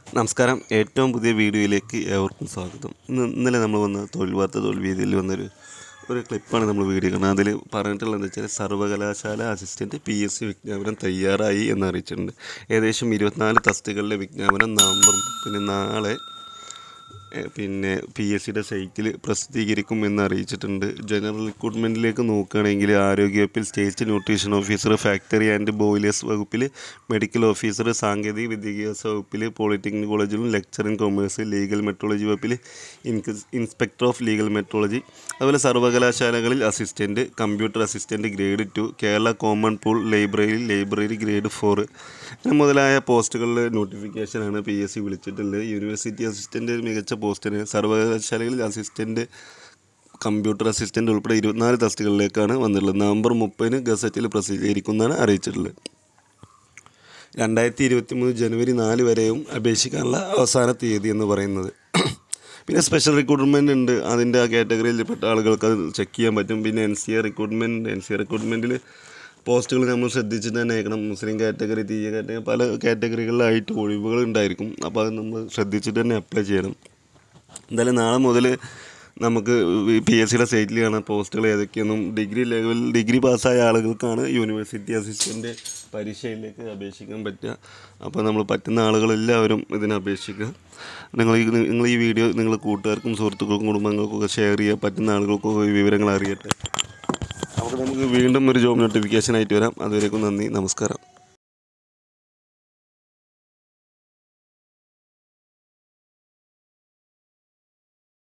നമസ്കാരം ഏറ്റവും പുതിയ വീഡിയോയിലേക്ക് ഏവർക്കും സ്വാഗതം ഇന്ന് ഇന്നലെ നമ്മൾ വന്ന തൊഴിൽ വാർത്ത തൊഴിൽ വീതിയിൽ വന്നൊരു ഒരു ക്ലിപ്പാണ് നമ്മൾ വീഡിയോ കാണുന്നത് അതിൽ പറഞ്ഞിട്ടുള്ളത് എന്താ വെച്ചാൽ സർവകലാശാല അസിസ്റ്റൻറ്റ് പി എസ് സി വിജ്ഞാപനം തയ്യാറായി എന്ന് അറിയിച്ചിട്ടുണ്ട് ഏകദേശം ഇരുപത്തിനാല് തസ്തികളിലെ വിജ്ഞാപനം നവംബർ പിന്നെ നാളെ എ, പിന്നെ പി എസ് സിയുടെ സൈറ്റിൽ പ്രസിദ്ധീകരിക്കും എന്ന് അറിയിച്ചിട്ടുണ്ട് ജനറൽ റിക്രൂട്ട്മെൻറ്റിലേക്ക് നോക്കുകയാണെങ്കിൽ ആരോഗ്യവകുപ്പിൽ state nutrition officer factory and boilers വകുപ്പിൽ മെഡിക്കൽ ഓഫീസർ സാങ്കേതിക വിദ്യാഭ്യാസ വകുപ്പിൽ പോളിടെക്നിക് കോളേജിലും lecturer in commerce legal metrology വകുപ്പിൽ ഇൻക- ഇൻസ്പെക്ടർ ഓഫ് ലീഗൽ മെട്രോളജി അതുപോലെ സർവകലാശാലകളിൽ assistant computer assistant grade two Kerala common pool library library grade four അങ്ങനെ മുതലായ പോസ്റ്റുകളിൽ നോട്ടിഫിക്കേഷനാണ് പി എസ് സി വിളിച്ചിട്ടുള്ളത് യൂണിവേഴ്സിറ്റി അസിസ്റ്റൻ്റ് മികച്ച പോസ്റ്റിന് സർവകലാശാലകളിൽ അസിസ്റ്റൻറ്റ് കമ്പ്യൂട്ടർ അസിസ്റ്റൻ്റ് ഉൾപ്പെടെ ഇരുപത്തിനാല് തസ്തികളിലേക്കാണ് വന്നിട്ടുള്ളത് നവംബർ മുപ്പതിന് ഗസറ്റിൽ പ്രസിദ്ധീകരിക്കുന്നതാണ് അറിയിച്ചിട്ടുള്ളത് രണ്ടായിരത്തി ഇരുപത്തി മൂന്ന് ജനുവരി നാല് വരെയും അപേക്ഷിക്കാനുള്ള അവസാന തീയതി എന്ന് പറയുന്നത് പിന്നെ സ്പെഷ്യൽ റിക്രൂട്ട്മെൻറ്റ് ഉണ്ട് അതിൻ്റെ ആ കാറ്റഗറിയിൽപ്പെട്ട ആളുകൾക്ക് അത് ചെക്ക് ചെയ്യാൻ പറ്റും പിന്നെ N C A recruitment N C A റിക്രൂട്ട്മെൻറ്റിൽ പോസ്റ്റുകൾ നമ്മൾ ശ്രദ്ധിച്ചിട്ട് തന്നെ അയക്കണം മുസ്ലിം കാറ്റഗറി തീയ കാറ്റഗറി പല കാറ്റഗറികളിലായിട്ട് ഒഴിവുകൾ ഉണ്ടായിരിക്കും അപ്പോൾ അത് നമ്മൾ ശ്രദ്ധിച്ചിട്ട് തന്നെ അപ്ലൈ ചെയ്യണം എന്തായാലും നാളെ മുതൽ നമുക്ക് പി എസ് സിയുടെ സൈറ്റിൽ കാണാം പോസ്റ്റുകൾ ഏതൊക്കെയെന്നും ഡിഗ്രി ലെവൽ ഡിഗ്രി പാസ്സായ ആളുകൾക്കാണ് യൂണിവേഴ്സിറ്റി അസിസ്റ്റൻ്റ് പരീക്ഷയിലേക്ക് അപേക്ഷിക്കാൻ പറ്റുക അപ്പോൾ നമ്മൾ പറ്റുന്ന ആളുകളെല്ലാവരും ഇതിന് അപേക്ഷിക്കുക നിങ്ങൾ ഈ നിങ്ങൾ ഈ വീഡിയോ നിങ്ങൾ കൂട്ടുകാർക്കും സുഹൃത്തുക്കൾക്കും കുടുംബങ്ങൾക്കൊക്കെ ഷെയർ ചെയ്യുക പറ്റുന്ന ആളുകൾക്കൊക്കെ ഈ വിവരങ്ങൾ അറിയട്ടെ അപ്പോൾ നമുക്ക് വീണ്ടും ഒരു ജോബ് നോട്ടിഫിക്കേഷൻ ആയിട്ട് വരാം അതുവരേക്കും നന്ദി നമസ്കാരം